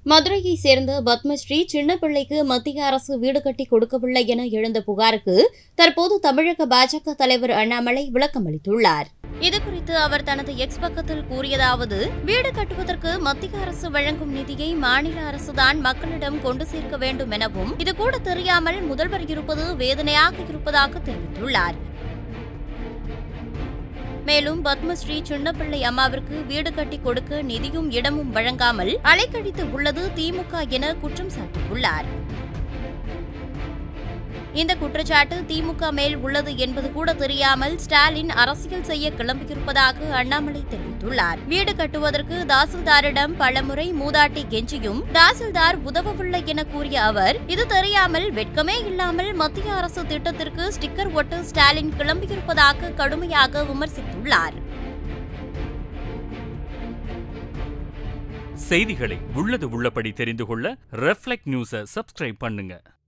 மதுரையை சேர்ந்த பத்மஸ்ரீ சின்னப்பிள்ளைக்கு மத்திய அரசு வீடு கட்டி கொடுக்கவில்லை என எழுந்த புகாருக்கு தற்போது தமிழக பாஜக தலைவர் அண்ணாமலை விளக்கம் அளித்துள்ளார் இதுகுறித்து அவர் தனது எக்ஸ் பக்கத்தில் கூறியதாவது வீடு கட்டுவதற்கு மத்திய அரசு வழங்கும் நிதியை மாநில அரசுதான் மக்களிடம் கொண்டு சேர்க்க வேண்டும் எனவும் இது கூட தெரியாமல் முதல்வர் இருப்பது வேதனையாக இருப்பதாக தெரிவித்துள்ளார் மேலும் பத்மஸ்ரீ சின்னப்பிள்ளை அம்மாவிற்கு வீடு கட்டி கொடுக்க நிதியும் இடமும் வழங்காமல் அலைக்கழித்து உள்ளது திமுக என குற்றம் சாட்டியுள்ளார் இந்த குற்றச்சாட்டு திமுக மேல் உள்ளது என்பது கூட தெரியாமல் ஸ்டாலின் அரசியல் செய்ய கிளம்பியிருப்பதாக அண்ணாமலை தெரிவித்துள்ளார் வீடு கட்டுவதற்கு தாசில்தாரிடம் பலமுறை மூதாட்டி கெஞ்சியும் தாசில்தார் உதவவில்லை என கூறிய அவர் இது தெரியாமல் வெட்கமே இல்லாமல் மத்திய அரசு திட்டத்திற்கு ஸ்டிக்கர் ஒட்டு ஸ்டாலின் கிளம்பியிருப்பதாக கடுமையாக விமர்சித்துள்ளார் செய்திகளை உள்ளது உள்ளபடி தெரிந்து கொள்ள ரெஃப்ளெக்ட் நியூஸை சப்ஸ்கிரைப் பண்ணுங்க